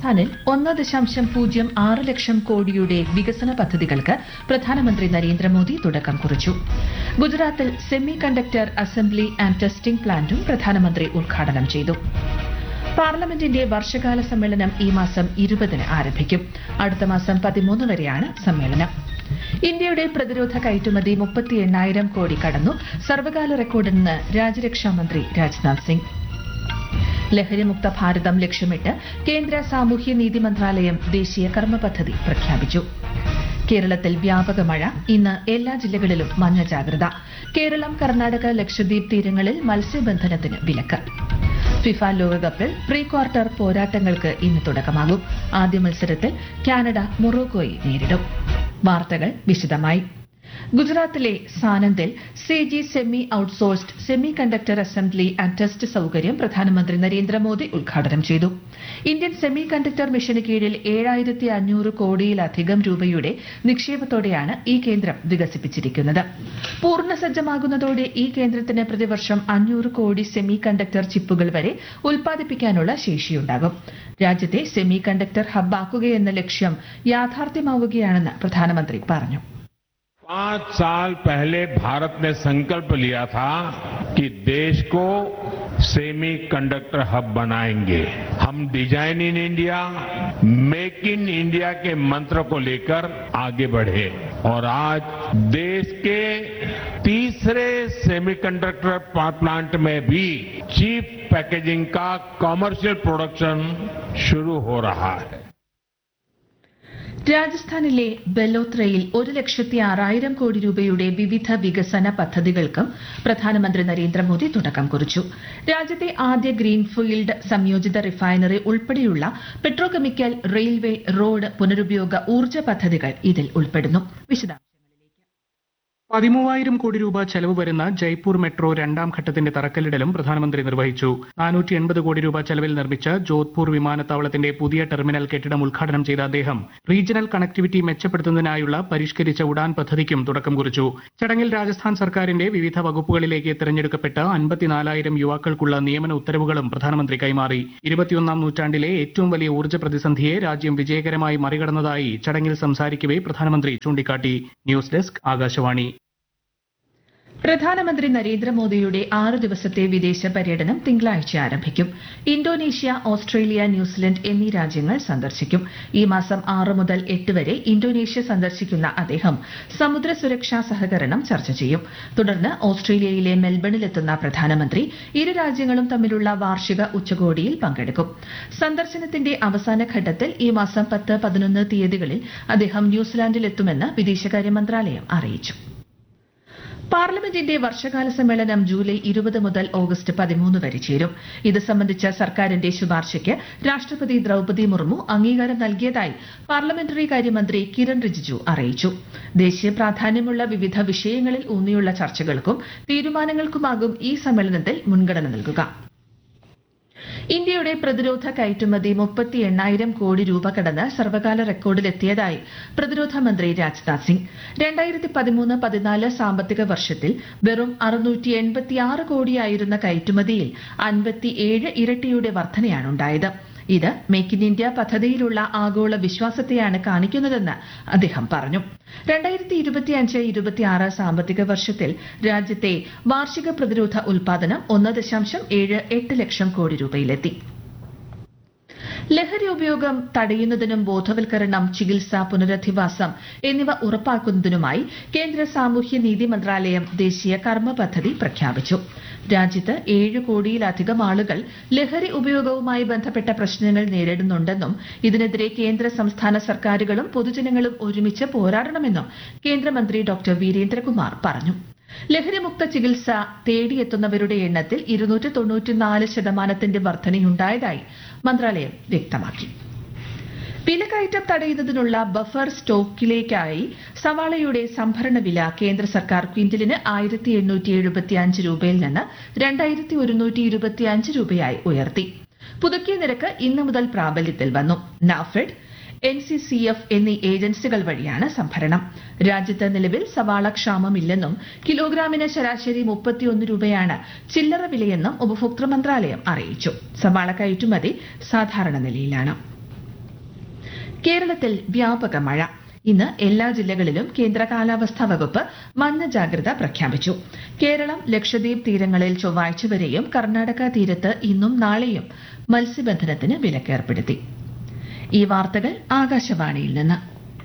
രാജസ്ഥാനിൽ ഒന്ന് ദശാംശം പൂജ്യം ആറ് ലക്ഷം കോടിയുടെ വികസന പദ്ധതികൾക്ക് പ്രധാനമന്ത്രി നരേന്ദ്രമോദി തുടക്കം കുറിച്ചു ഗുജറാത്തിൽ semi conductor assembly and testing പ്ലാന്റും പ്രധാനമന്ത്രി ഉദ്ഘാടനം ചെയ്തു പാർലമെന്റിന്റെ വർഷകാല സമ്മേളനം ഈ മാസം ഇരുപതിന് ആരംഭിക്കും അടുത്ത മാസം പതിമൂന്ന് വരെയാണ് സമ്മേളനം ഇന്ത്യയുടെ പ്രതിരോധ കയറ്റുമതി മുപ്പത്തി എണ്ണായിരം കോടി കടന്നു സർവകാല റെക്കോർഡെന്ന് രാജ്യരക്ഷാമന്ത്രി രാജ്നാഥ് സിംഗ് ലഹരിമുക്ത ഭാരതം ലക്ഷ്യമിട്ട് കേന്ദ്ര സാമൂഹ്യ നീതി മന്ത്രാലയം ദേശീയ കർമ്മ പദ്ധതി പ്രഖ്യാപിച്ചു കേരളത്തിൽ വ്യാപക മഴ ഇന്ന് എല്ലാ ജില്ലകളിലും മഞ്ഞ ജാഗ്രത കേരളം കർണാടക ലക്ഷദ്വീപ് തീരങ്ങളിൽ മത്സ്യബന്ധനത്തിന് വിലക്ക് ഫിഫ ലോകകപ്പിൽ പ്രീ ക്വാർട്ടർ പോരാട്ടങ്ങൾക്ക് ഇന്ന് തുടക്കമാകും ആദ്യ മത്സരത്തിൽ കാനഡ മൊറോക്കോയെ നേരിടും വാർത്തകൾ വിശദമായി ഗുജറാത്തിലെ സാനന്ദിൽ C G semi outsourced semi conductor assembly and test സൌകര്യം പ്രധാനമന്ത്രി നരേന്ദ്രമോദി ഉദ്ഘാടനം ചെയ്തു ഇന്ത്യൻ സെമി കണ്ടക്ടർ മിഷന് കീഴിൽ ഏഴായിരത്തി അഞ്ഞൂറ് കോടിയിലധികം രൂപയുടെ നിക്ഷേപത്തോടെയാണ് ഈ കേന്ദ്രം വികസിപ്പിച്ചിരിക്കുന്നത് പൂർണ്ണസജ്ജമാകുന്നതോടെ ഈ കേന്ദ്രത്തിന് പ്രതിവർഷം അഞ്ഞൂറ് കോടി സെമി കണ്ടക്ടർ ചിപ്പുകൾ വരെ ഉൽപ്പാദിപ്പിക്കാനുള്ള ശേഷിയുണ്ടാകും രാജ്യത്തെ സെമി കണ്ടക്ടർ ഹബ്ബാക്കുകയെന്ന ലക്ഷ്യം യാഥാർത്ഥ്യമാവുകയാണെന്ന് പ്രധാനമന്ത്രി പറഞ്ഞു पांच साल पहले भारत ने संकल्प लिया था कि देश को सेमी कंडक्टर हब बनाएंगे हम design in India make in India के मंत्र को लेकर आगे बढ़े और आज देश के तीसरे सेमीकंडक्टर प्लांट में भी चीप पैकेजिंग का कमर्शियल प्रोडक्शन शुरू हो रहा है രാജസ്ഥാനിലെ ബലോത്രയിൽ ഒരു ലക്ഷത്തി ആറായിരം കോടി രൂപയുടെ വിവിധ വികസന പദ്ധതികൾക്കും പ്രധാനമന്ത്രി നരേന്ദ്രമോദി തുടക്കം കുറിച്ചു രാജ്യത്തെ ആദ്യ ഗ്രീൻഫീൽഡ് സംയോജിത റിഫൈനറി ഉൾപ്പെടെയുള്ള പെട്രോകെമിക്കൽ റെയിൽവേ റോഡ് പുനരുപയോഗ ഊർജ്ജ പദ്ധതികൾ ഇതിൽ ഉൾപ്പെടുന്നു വിശദാംശം പതിമൂവായിരം കോടി രൂപ ചെലവ് വരുന്ന ജയ്പൂർ മെട്രോ രണ്ടാം ഘട്ടത്തിന്റെ തറക്കല്ലിടലും പ്രധാനമന്ത്രി നിർവഹിച്ചു നാനൂറ്റി എൺപത് കോടി രൂപ ചെലവിൽ നിർമ്മിച്ച ജോധ്പൂർ വിമാനത്താവളത്തിന്റെ പുതിയ ടെർമിനൽ കെട്ടിടം ഉദ്ഘാടനം ചെയ്ത അദ്ദേഹം റീജിയണൽ കണക്ടിവിറ്റി മെച്ചപ്പെടുത്തുന്നതിനായുള്ള പരിഷ്കരിച്ച ഉഡാൻ പദ്ധതിക്കും തുടക്കം കുറിച്ചു ചടങ്ങിൽ രാജസ്ഥാൻ സർക്കാരിന്റെ വിവിധ വകുപ്പുകളിലേക്ക് തിരഞ്ഞെടുക്കപ്പെട്ട അൻപത്തിനാലായിരം യുവാക്കൾക്കുള്ള നിയമന ഉത്തരവുകളും പ്രധാനമന്ത്രി കൈമാറി ഇരുപത്തിയൊന്നാം നൂറ്റാണ്ടിലെ ഏറ്റവും വലിയ ഊർജ്ജ പ്രതിസന്ധിയെ രാജ്യം വിജയകരമായി മറികടന്നതായി ചടങ്ങിൽ സംസാരിക്കവെ പ്രധാനമന്ത്രി ചൂണ്ടിക്കാട്ടി ന്യൂസ് ഡെസ്ക് ആകാശവാണി പ്രധാനമന്ത്രി നരേന്ദ്രമോദിയുടെ ആറ് ദിവസത്തെ വിദേശ പര്യടനം തിങ്കളാഴ്ച ആരംഭിക്കും ഇന്തോനേഷ്യ ഓസ്ട്രേലിയ ന്യൂസിലൻഡ് എന്നീ രാജ്യങ്ങൾ സന്ദർശിക്കും ഈ മാസം ആറ് മുതൽ എട്ട് വരെ ഇന്തോനേഷ്യ സന്ദർശിക്കുന്ന അദ്ദേഹം സമുദ്ര സുരക്ഷാ സഹകരണം ചർച്ച ചെയ്യും തുടർന്ന് ഓസ്ട്രേലിയയിലെ മെൽബണിലെത്തുന്ന പ്രധാനമന്ത്രി ഇരു രാജ്യങ്ങളും തമ്മിലുള്ള വാർഷിക ഉച്ചകോടിയിൽ പങ്കെടുക്കും സന്ദർശനത്തിന്റെ അവസാന ഘട്ടത്തിൽ ഈ മാസം പത്ത് പതിനൊന്ന് തീയതികളിൽ അദ്ദേഹം ന്യൂസിലാൻഡിലെത്തുമെന്ന് വിദേശകാര്യ മന്ത്രാലയം അറിയിച്ചു പാർലമെന്റിന്റെ വർഷകാല സമ്മേളനം ജൂലൈ ഇരുപത് മുതൽ ഓഗസ്റ്റ് പതിമൂന്ന് വരെ ചേരും ഇത് സംബന്ധിച്ച സർക്കാരിന്റെ ശുപാർശയ്ക്ക് രാഷ്ട്രപതി ദ്രൌപതി മുർമു അംഗീകാരം നൽകിയതായി പാർലമെന്ററി കാര്യമന്ത്രി കിരൺ റിജിജു അറിയിച്ചു ദേശീയ പ്രാധാന്യമുള്ള വിവിധ വിഷയങ്ങളിൽ ഊന്നിയുള്ള ചർച്ചകൾക്കും തീരുമാനങ്ങൾക്കുമാകും ഈ സമ്മേളനത്തിൽ മുൻഗണന നൽകുക ഇന്ത്യയുടെ പ്രതിരോധ കയറ്റുമതി മുപ്പത്തി എണ്ണായിരം കോടി രൂപ കടന്ന് സർവകാല റെക്കോർഡിലെത്തിയതായി പ്രതിരോധ മന്ത്രി രാജ്നാഥ് സിംഗ് രണ്ടായിരത്തി പതിമൂന്ന് പതിനാല് സാമ്പത്തിക വർഷത്തിൽ വെറും അറുന്നൂറ്റി എൺപത്തിയാറ് കോടിയായിരുന്ന കയറ്റുമതിയിൽ അൻപത്തിയേഴ് ഇരട്ടിയുടെ വർധനയാണുണ്ടായത് ഇത് മേക്ക് ഇൻ ഇന്ത്യ പദ്ധതിയിലുള്ള ആഗോള വിശ്വാസത്തെയാണ് കാണിക്കുന്നതെന്ന് അദ്ദേഹം പറഞ്ഞു രണ്ടായിരത്തി ഇരുപത്തിയഞ്ച് ഇരുപത്തിയാറ് സാമ്പത്തിക വർഷത്തിൽ രാജ്യത്തെ വാർഷിക പ്രതിരോധ ഉൽപാദനം ഒന്ന് ദശാംശം ഏഴ് എട്ട് ലക്ഷം കോടി രൂപയിലെത്തി ലഹരി ഉപയോഗം തടയുന്നതിനും ബോധവൽക്കരണം ചികിത്സ പുനരധിവാസം എന്നിവ ഉറപ്പാക്കുന്നതിനുമായി കേന്ദ്ര സാമൂഹ്യ നീതി മന്ത്രാലയം ദേശീയ കർമ്മ പദ്ധതി പ്രഖ്യാപിച്ചു രാജ്യത്ത് ഏഴ് കോടിയിലധികം ആളുകൾ ലഹരി ഉപയോഗവുമായി ബന്ധപ്പെട്ട പ്രശ്നങ്ങൾ നേരിടുന്നുണ്ടെന്നും ഇതിനെതിരെ കേന്ദ്ര സംസ്ഥാന സർക്കാരുകളും പൊതുജനങ്ങളും ഒരുമിച്ച് പോരാടണമെന്നും കേന്ദ്രമന്ത്രി ഡോക്ടർ വീരേന്ദ്രകുമാർ പറഞ്ഞു ലഹരിമുക്ത ചികിത്സ തേടിയെത്തുന്നവരുടെ എണ്ണത്തിൽ ഇരുന്നൂറ്റി തൊണ്ണൂറ്റിനാല് ശതമാനത്തിന്റെ വർധനയുണ്ടായതായി മന്ത്രാലയം വ്യക്തമാക്കി വിലക്കയറ്റം തടയുന്നതിനുള്ള ബഫർ സ്റ്റോക്കിലേക്കായി സവാളയുടെ സംഭരണ വില കേന്ദ്ര സർക്കാർ ക്വിന്റലിന് ആയിരത്തി എണ്ണൂറ്റി എഴുപത്തി അഞ്ച് രൂപയിൽ നിന്ന് രണ്ടായിരത്തി ഒരുന്നൂറ്റി ഇരുപത്തി അഞ്ച് രൂപയായി ഉയർത്തി പുതുക്കിയ നിരക്ക് ഇന്നു മുതൽ പ്രാബല്യത്തിൽ വന്നു NAFED N C C F എന്നീ ഏജൻസികൾ വഴിയാണ് സംഭരണം രാജ്യത്ത് നിലവിൽ സവാള ക്ഷാമമില്ലെന്നും കിലോഗ്രാമിന് ശരാശരി മുപ്പത്തിയൊന്ന് രൂപയാണ് ചില്ലറ വിലയെന്നും ഉപഭോക്തൃ മന്ത്രാലയം അറിയിച്ചു സവാള കയറ്റുമതി സാധാരണ നിലയിലാണ് കേരളത്തിൽ വ്യാപക മഴ ഇന്ന് എല്ലാ ജില്ലകളിലും കേന്ദ്ര കാലാവസ്ഥാ വകുപ്പ് മഞ്ഞ ജാഗ്രത പ്രഖ്യാപിച്ചു കേരളം ലക്ഷദ്വീപ് തീരങ്ങളിൽ ചൊവ്വാഴ്ച വരെയും കർണാടക തീരത്ത് ഇന്നും നാളെയും മത്സ്യബന്ധനത്തിന് വിലക്കേർപ്പെടുത്തി ഈ വാർത്തകൾ ആകാശവാണിയിൽ നിന്ന്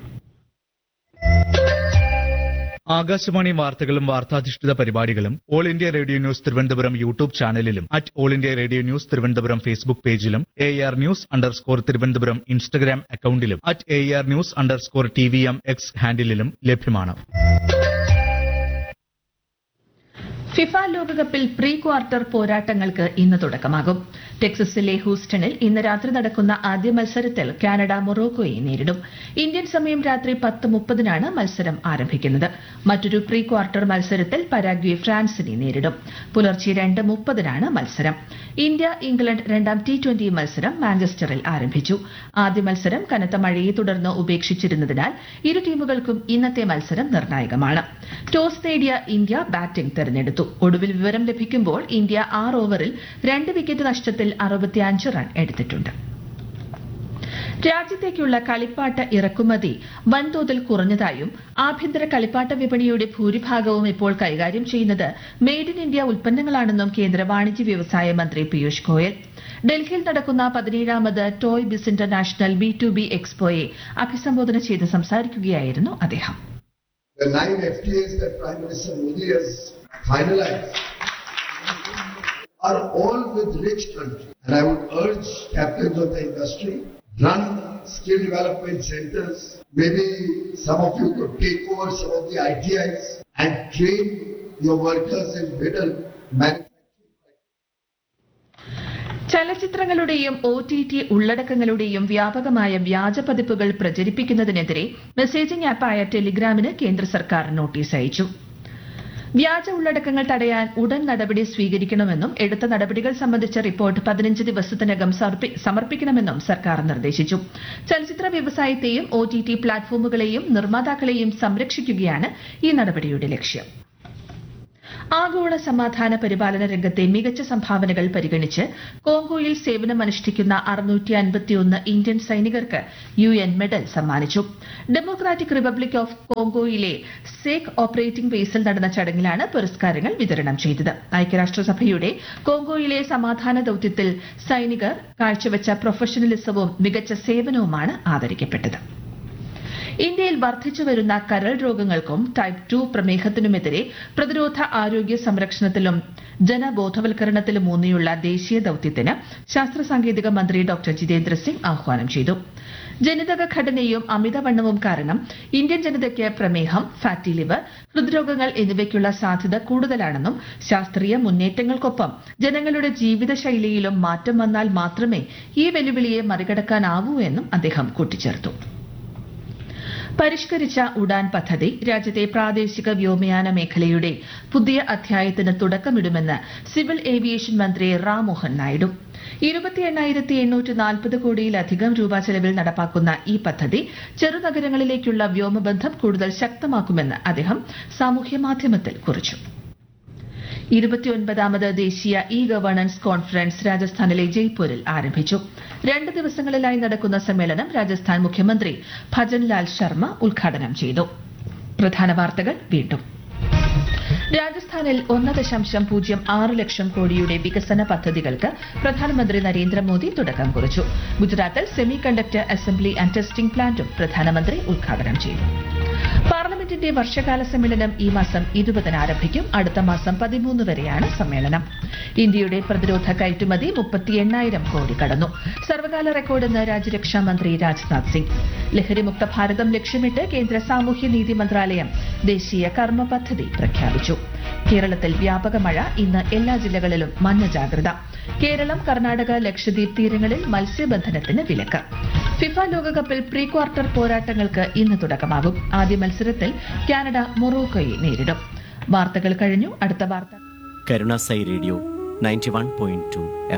ആകാശവാണി വാർത്തകളും വാർത്താധിഷ്ഠിത പരിപാടികളും all India radio news Thiruvananthapuram YouTube ചാനലിലും at all India radio news Thiruvananthapuram Facebook പേജിലും A R news underscore Thiruvananthapuram Instagram അക്കൌണ്ടിലും at A R news underscore T V M X ഹാൻഡിലും ലഭ്യമാണ് ഫിഫ ലോകകപ്പിൽ പ്രീ ക്വാർട്ടർ പോരാട്ടങ്ങൾക്ക് ഇന്ന് തുടക്കമാകും ടെക്സസിലെ ഹൂസ്റ്റണിൽ ഇന്ന് രാത്രി നടക്കുന്ന ആദ്യ മത്സരത്തിൽ കാനഡ മൊറോക്കോയെ നേരിടും ഇന്ത്യൻ സമയം രാത്രി പത്ത് മുപ്പതിനാണ് മത്സരം ആരംഭിക്കുന്നത് മറ്റൊരു പ്രീ ക്വാർട്ടർ മത്സരത്തിൽ പരാഗ്വെ ഫ്രാൻസിനെ നേരിടും പുലർച്ചെ രണ്ട് മുപ്പതിനാണ് മത്സരം ഇന്ത്യ ഇംഗ്ലണ്ട് രണ്ടാം ടി ട്വന്റി മത്സരം മാഞ്ചസ്റ്ററിൽ ആരംഭിച്ചു ആദ്യ മത്സരം കനത്ത മഴയെ തുടർന്ന് ഉപേക്ഷിച്ചിരുന്നതിനാൽ ഇരു ടീമുകൾക്കും ഇന്നത്തെ മത്സരം നിർണായകമാണ് ടോസ് നേടിയ ഇന്ത്യ ബാറ്റിംഗ് തെരഞ്ഞെടുത്തു ഒടുവിൽ വിവരം ലഭിക്കുമ്പോൾ ഇന്ത്യ ആറ് ഓവറിൽ രണ്ട് വിക്കറ്റ് നഷ്ടത്തിൽ അറുപത്തിയഞ്ച് റൺ എടുത്തിട്ടുണ്ട് രാജ്യത്തേക്കുള്ള കളിപ്പാട്ട ഇറക്കുമതി വൻതോതിൽ കുറഞ്ഞതായും ആഭ്യന്തര കളിപ്പാട്ട വിപണിയുടെ ഭൂരിഭാഗവും ഇപ്പോൾ കൈകാര്യം ചെയ്യുന്നത് മെയ്ഡ് ഇൻ ഇന്ത്യ ഉൽപ്പന്നങ്ങളാണെന്നും കേന്ദ്ര വാണിജ്യ വ്യവസായ മന്ത്രി പീയൂഷ് ഗോയൽ ഡൽഹിയിൽ നടക്കുന്ന പതിനേഴാമത് Toy Biz International B to B എക്സ്പോയെ അഭിസംബോധന ചെയ്ത് സംസാരിക്കുകയായിരുന്നു അദ്ദേഹം The nine FTAs that Prime Minister Modi has finalized are all with rich countries. And I would urge captains of the industry, run skill development centers. Maybe some of you could take over some of the ITIs and train your workers in middle manufacturing. ചലച്ചിത്രങ്ങളുടെയും O T T ഉള്ളടക്കങ്ങളുടെയും വ്യാപകമായ വ്യാജ പതിപ്പുകൾ പ്രചരിപ്പിക്കുന്നതിനെതിരെ messaging ആപ്പായ ടെലിഗ്രാമിന് കേന്ദ്ര സർക്കാർ notice അയച്ചു വ്യാജ ഉള്ളടക്കങ്ങൾ തടയാൻ ഉടൻ നടപടി സ്വീകരിക്കണമെന്നും എടുത്ത നടപടികൾ സംബന്ധിച്ച റിപ്പോർട്ട് പതിനഞ്ച് ദിവസത്തിനകം സമർപ്പി- സമർപ്പിക്കണമെന്നും സർക്കാർ നിർദ്ദേശിച്ചു ചലച്ചിത്ര വ്യവസായത്തെയും ഒ ടി ടി പ്ലാറ്റ്ഫോമുകളെയും നിർമ്മാതാക്കളെയും സംരക്ഷിക്കുകയാണ് ഈ നടപടിയുടെ ലക്ഷ്യം ആഗോള സമാധാന പരിപാലന രംഗത്തെ മികച്ച സംഭാവനകൾ പരിഗണിച്ച് കോങ്കോയിൽ സേവനമനുഷ്ഠിക്കുന്ന അറുന്നൂറ്റി അൻപത്തിയൊന്ന് ഇന്ത്യൻ സൈനികർക്ക് യു എൻ മെഡൽ സമ്മാനിച്ചു ഡെമോക്രാറ്റിക് റിപ്പബ്ലിക് ഓഫ് കോങ്കോയിലെ സേക്ക് ഓപ്പറേറ്റിംഗ് ബേസിൽ നടന്ന ചടങ്ങിലാണ് പുരസ്കാരങ്ങൾ വിതരണം ചെയ്തത് ഐക്യരാഷ്ട്രസഭയുടെ കോങ്കോയിലെ സമാധാന ദൌത്യത്തിൽ സൈനികർ കാഴ്ചവെച്ച പ്രൊഫഷണലിസവും മികച്ച സേവനവുമാണ് ആദരിക്കപ്പെട്ടത് ഇന്ത്യയിൽ വർദ്ധിച്ചുവരുന്ന കരൾ രോഗങ്ങൾക്കും ടൈപ്പ് ടു പ്രമേഹത്തിനുമെതിരെ പ്രതിരോധ ആരോഗ്യ സംരക്ഷണത്തിലും ജനബോധവൽക്കരണത്തിലും ഊന്നിയുള്ള ദേശീയ ദൌത്യത്തിന് ശാസ്ത്ര സാങ്കേതിക മന്ത്രി ഡോക്ടർ ജിതേന്ദ്ര സിംഗ് ആഹ്വാനം ചെയ്തു ജനിതക ഘടനയും അമിതവണ്ണവും കാരണം ഇന്ത്യൻ ജനതയ്ക്ക് പ്രമേഹം ഫാറ്റി ലിവർ ഹൃദ്രോഗങ്ങൾ എന്നിവയ്ക്കുള്ള സാധ്യത കൂടുതലാണെന്നും ശാസ്ത്രീയ മുന്നേറ്റങ്ങൾക്കൊപ്പം ജനങ്ങളുടെ ജീവിതശൈലിയിലും മാറ്റം വന്നാൽ മാത്രമേ ഈ വെല്ലുവിളിയെ മറികടക്കാനാവൂ എന്നും അദ്ദേഹം കൂട്ടിച്ചേർത്തു പരിഷ്കരിച്ച ഉഡാൻ പദ്ധതി രാജ്യത്തെ പ്രാദേശിക വ്യോമയാന മേഖലയുടെ പുതിയ അധ്യായത്തിന് തുടക്കമിടുമെന്ന് സിവിൽ ഏവിയേഷൻ മന്ത്രി റാം മോഹൻ നായിഡു ഇരുപത്തി എണ്ണായിരത്തി എണ്ണൂറ്റി നാൽപ്പത് കോടിയിലധികം രൂപ ചെലവിൽ നടപ്പാക്കുന്ന ഈ പദ്ധതി ചെറുനഗരങ്ങളിലേക്കുള്ള വ്യോമബന്ധം കൂടുതൽ ശക്തമാക്കുമെന്ന് അദ്ദേഹം സാമൂഹ്യമാധ്യമത്തിൽ കുറിച്ചു ഇരുപത്തിയൊൻപതാമത് ദേശീയ ഇ ഗവേണൻസ് കോൺഫറൻസ് രാജസ്ഥാനിലെ ജയ്പൂരിൽ ആരംഭിച്ചു രണ്ട് ദിവസങ്ങളിലായി നടക്കുന്ന സമ്മേളനം രാജസ്ഥാൻ മുഖ്യമന്ത്രി ഭജൻലാൽ ശർമ്മ ഉദ്ഘാടനം ചെയ്തു പ്രധാന വാർത്തകൾ വീണ്ടും രാജസ്ഥാനിൽ ഒന്ന് ദശാംശം പൂജ്യം ആറ് ലക്ഷം കോടിയുടെ വികസന പദ്ധതികൾക്ക് പ്രധാനമന്ത്രി നരേന്ദ്രമോദി തുടക്കം കുറിച്ചു ഗുജറാത്തിൽ semi conductor assembly and testing പ്ലാന്റും പ്രധാനമന്ത്രി ഉദ്ഘാടനം ചെയ്തു പാർലമെന്റിന്റെ വർഷകാല സമ്മേളനം ഈ മാസം ഇരുപതിന് ആരംഭിക്കും അടുത്ത മാസം പതിമൂന്ന് വരെയാണ് സമ്മേളനം ഇന്ത്യയുടെ പ്രതിരോധ കയറ്റുമതി മുപ്പത്തി എണ്ണായിരം കോടി കടന്നു സർവകാല റെക്കോർഡെന്ന് രാജ്യരക്ഷാ മന്ത്രി രാജ്നാഥ് സിംഗ് ലഹരിമുക്ത ഭാരതം ലക്ഷ്യമിട്ട് കേന്ദ്ര സാമൂഹ്യ നീതി മന്ത്രാലയം ദേശീയ കർമ്മ പദ്ധതി പ്രഖ്യാപിച്ചു കേരളത്തിൽ വ്യാപക മഴ ഇന്ന് എല്ലാ ജില്ലകളിലും മഞ്ഞ ജാഗ്രത കേരളം കർണാടക ലക്ഷദ്വീപ് തീരങ്ങളിൽ മത്സ്യബന്ധനത്തിന് വിലക്ക് ഫിഫ ലോകകപ്പിൽ പ്രീ ക്വാർട്ടർ പോരാട്ടങ്ങൾക്ക് ഇന്ന് തുടക്കമാകും ആദ്യ മത്സരത്തിൽ കാനഡ മൊറോക്കോയെ നേരിടും വാർത്തകൾ കഴിഞ്ഞു അടുത്ത വാർത്ത കരുണാസൈ radio ninety one point to